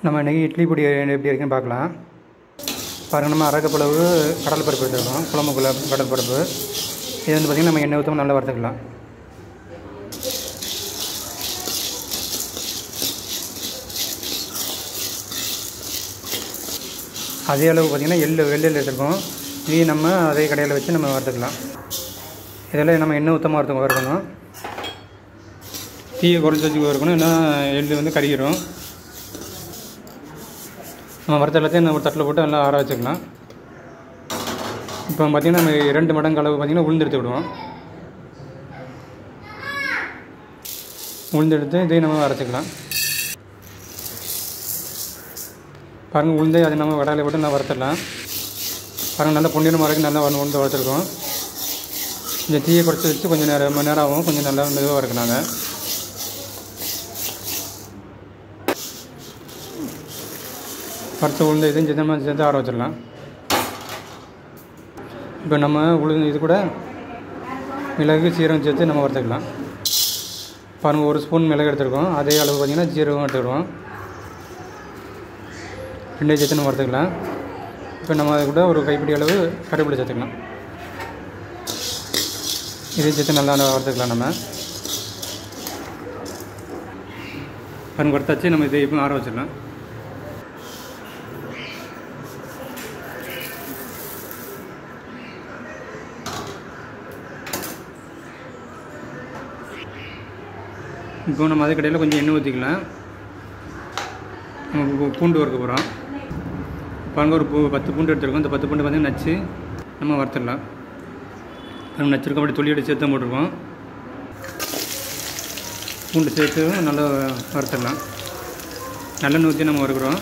நம்ம இன்றைக்கி இட்லி பொடி எப்படி இருக்குன்னு பார்க்கலாம் பாருங்கள் நம்ம அரைக்கப்பளவு கடல் பருப்பு எடுத்துருக்கோம் குழம்புக்குள்ள கடல் பருப்பு இது வந்து பார்த்திங்கன்னா நம்ம எண்ணெய் ஊற்றாம நல்லா வறுத்துக்கலாம் அதே அளவு பார்த்திங்கன்னா எள்ளு வெள்ளையில் எடுத்துருக்கோம் இதையும் நம்ம அதே கடையில் வச்சு நம்ம வறுத்துக்கலாம் இதெல்லாம் நம்ம எண்ணெய் ஊற்றமாக வறுத்து வறுக்கணும் தீயை குறைச்சி வச்சு வறுக்கணும் ஏன்னா எள்ளு வந்து கருகிரும் நம்ம வறுத்த எல்லாத்தையும் நம்ம ஒரு தட்டில் போட்டு நல்லா ஆற வச்சுக்கலாம் இப்போ பார்த்திங்கன்னா நம்ம ரெண்டு மடங்கு அளவு பார்த்திங்கன்னா உளுந்து எடுத்து விடுவோம் உளுந்து எடுத்து இதையும் நம்ம அரைச்சிக்கலாம் பாருங்கள் உளுந்து அதை நம்ம வடையில் போட்டு நல்லா வறுத்துடலாம் பாருங்கள் நல்லா பொன்னிறம் வரைக்கும் நல்லா வந்து உளுந்து வறுத்துருக்கோம் இந்த தீயை குறைச்சி வச்சு கொஞ்சம் நேரம் மணி நேரம் ஆகும் கொஞ்சம் நல்லா மெதுவாக இருக்கனாங்க வறுத்த உளுந்து இதையும் சேர்த்து நம்ம சேர்த்து ஆற வச்சிடலாம் இப்போ நம்ம உளுந்து இது கூட மிளகு சீரகம் சேர்த்து நம்ம வறுத்துக்கலாம் பாருங்கள் ஒரு ஸ்பூன் மிளகு எடுத்துருக்கோம் அதே அளவு பார்த்திங்கன்னா சீரகம் எடுத்துக்கிடுவோம் ரெண்டையும் சேர்த்து நம்ம வறுத்துக்கலாம் இப்போ நம்ம அது கூட ஒரு கைப்பிடி அளவு கருவேப்பிலை சேர்த்துக்கலாம் இதையும் சேர்த்து நல்லா வறுத்துக்கலாம் நம்ம பாருங்க வறுத்தாச்சு நம்ம இதை இப்போ ஆற வச்சிடலாம் இப்போ நம்ம அதே கடையில் கொஞ்சம் எண்ணெய் ஊற்றிக்கலாம் நம்ம பூ- பூண்டு வறுக்க போகிறோம் பாருங்க ஒரு பூ பத்து பூண்டு எடுத்துருக்கோம் இந்த பத்து பூண்டு வந்து நச்சு நம்ம வறுத்துடலாம் நம்ம நச்சிருக்கோம் அப்படி தொழியோட சேர்த்து போட்டிருக்கோம் பூண்டு சேர்த்து நல்லா வறுத்துடலாம் நல்லெண்ணெய் ஊற்றி நம்ம வறுக்கிறோம்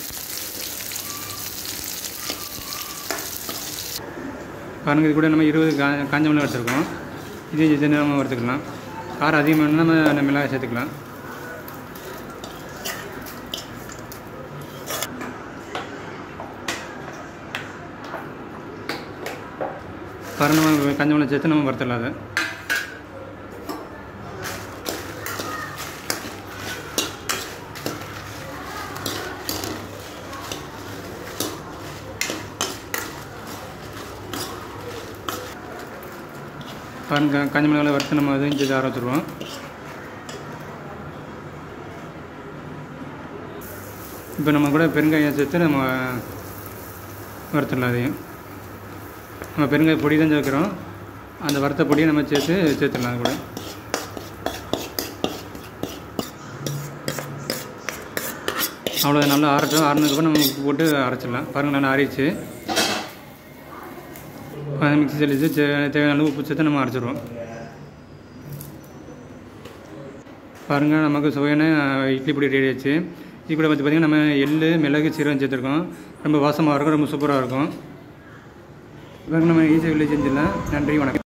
பாருங்கள் இது கூட நம்ம இருபது கா காஞ்ச மிளகாய் எடுத்துருக்கோம் இதையும் சேர்த்து நம்ம வறுத்துக்கலாம் காரம் அதிகமாக நம்ம அந்த மிளகாய் சேர்த்துக்கலாம் பாருங்க நம்ம காஞ்ச மிளகாய் சேர்த்து நம்ம வறுத்துடலாம் அதை பாருங்க காஞ்ச மிளகாய் வறுத்து நம்ம அதையும் சேர்த்து ஆர வச்சுருவோம் இப்போ நம்ம கூட பெருங்காயம் சேர்த்து நம்ம வறுத்துடலாம் அதையும் நம்ம பெருங்காய பொடி தான் சேர்க்குறோம் அந்த வறுத்த பொடியை நம்ம சேர்த்து சேர்த்துடலாம் அது கூட அவ்வளோ நல்லா ஆறட்டும் ஆறினதுக்கப்புறம் நம்ம உப்பு போட்டு அரைச்சிடலாம் பாருங்கள் நல்லா ஆறிச்சு மிக்ஸி தெளித்து தேவையான அளவு உப்பு சேர்த்து நம்ம அரைச்சிடுவோம் பாருங்கள் நமக்கு சுவையான அஹ், இட்லி பொடி ரெடி ஆச்சு இது கூட வந்து பார்த்திங்கன்னா நம்ம எள்ளு மிளகு சீரகம் சேர்த்துருக்கோம் ரொம்ப வாசமாக இருக்கும் ரொம்ப சூப்பராக இருக்கும் பாருங்க நம்ம ஈஸி வில்லேஜ் செஞ்சிடலாம் நன்றி வணக்கம்